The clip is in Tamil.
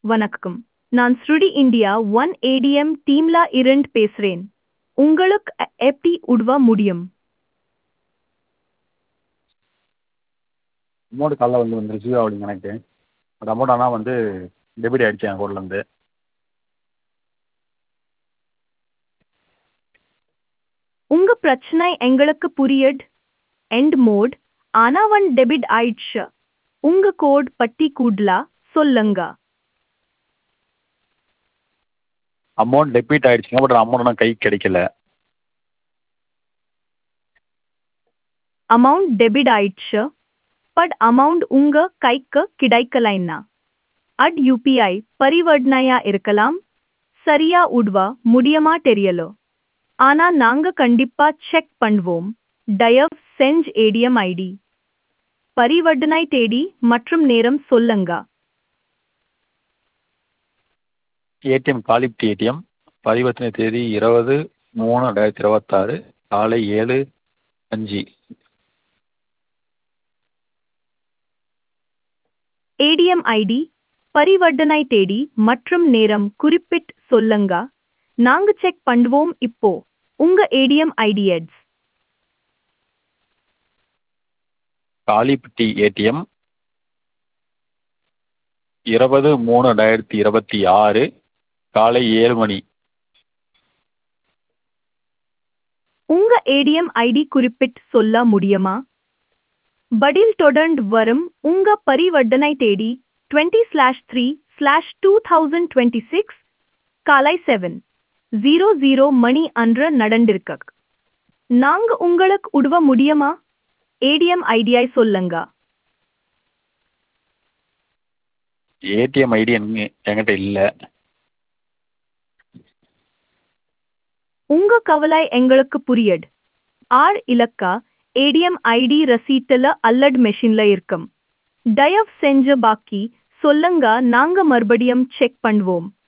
வணக்கம் நான் ஸ்ருடி இந்தியா ஒன் ஏடிஎம் டீம்ல இருந்து பேசுறேன் உங்களுக்கு எ- எப்படி உதவ முடியும் அமௌண்ட் காலைல வந்து வந்து ரிசீவ் ஆகலைங்க எனக்கு அந்த அமௌண்ட் ஆனால் வந்து டெபிட் ஆகிடுச்சு என் அக்கௌண்ட்லேருந்து உங்க பிரச்சனை எங்களுக்கு புரியுது எண்ட் மோட் ஆனா ஒன் டெபிட் ஆயிடுச்சு உங்க கோட் பட்டி கூடலா சொல்லுங்க அமௌண்ட் டெபிட் ஆகிடுச்சுங்க பட் அமௌண்ட் ஆனால் கைக்கு கிடைக்கல அமௌண்ட் டெபிட் ஆயிடுச்சு பட் அமௌண்ட் உங்க கைக்கு கிடைக்கலைன்னா அட் யூபிஐ பரிவர்த்தனையா இருக்கலாம் சரியா உட்வ முடியுமா தெரியல ஆனா நாங்க கண்டிப்பா செக் பண்ணுவோம் தயவு செஞ்சு ஏடிஎம் ஐடி பரிவர்த்தனை தேதி மற்றும் நேரம் சொல்லுங்க ஏடிஎம் காலிப்டி ஏடிஎம் பரிவர்த்தனை தேதி இருபது மூணு ரெண்டாயிரத்தி இருபத்தாறு காலை ஏழு அஞ்சு ஏடிஎம் ஐடி பரிவர்த்தனை தேதி மற்றும் நேரம் குறிப்பிட்டு சொல்லுங்க நாங்க செக் பண்ணுவோம் இப்போ உங்க ஏடிஎம் ஐடி எட்ஸ் காலிப்டி ஏடிஎம் இருபது மூணு ரெண்டாயிரத்தி இருபத்தி ஆறு காலை ஏழு மணி உங்க ஏடிஎம் ஐடி குறிப்பிட்டு சொல்ல முடியுமா பதில் தொடர்ந்து வரும் உங்க பரிவர்த்தனை தேதி twenty slash three slash two thousand twenty six காலை செவன் ஜீரோ ஜீரோ மணி அன்று நடந்திருக்கு நாங்க உங்களுக்கு உதவ முடியுமா ஏடிஎம் ஐடியை சொல்லுங்க ஏடிஎம் ஐடி எங்க என்கிட்ட இல்லை உங்க கவலை எங்களுக்கு புரியுது ஆர் இலக்கா ஏடிஎம் ஐடி ரசீட்டுல அல்லட் மெஷின்ல இருக்கும் தயவு செஞ்சு பாக்கி சொல்லுங்க நாங்க மறுபடியும் செக் பண்ணுவோம்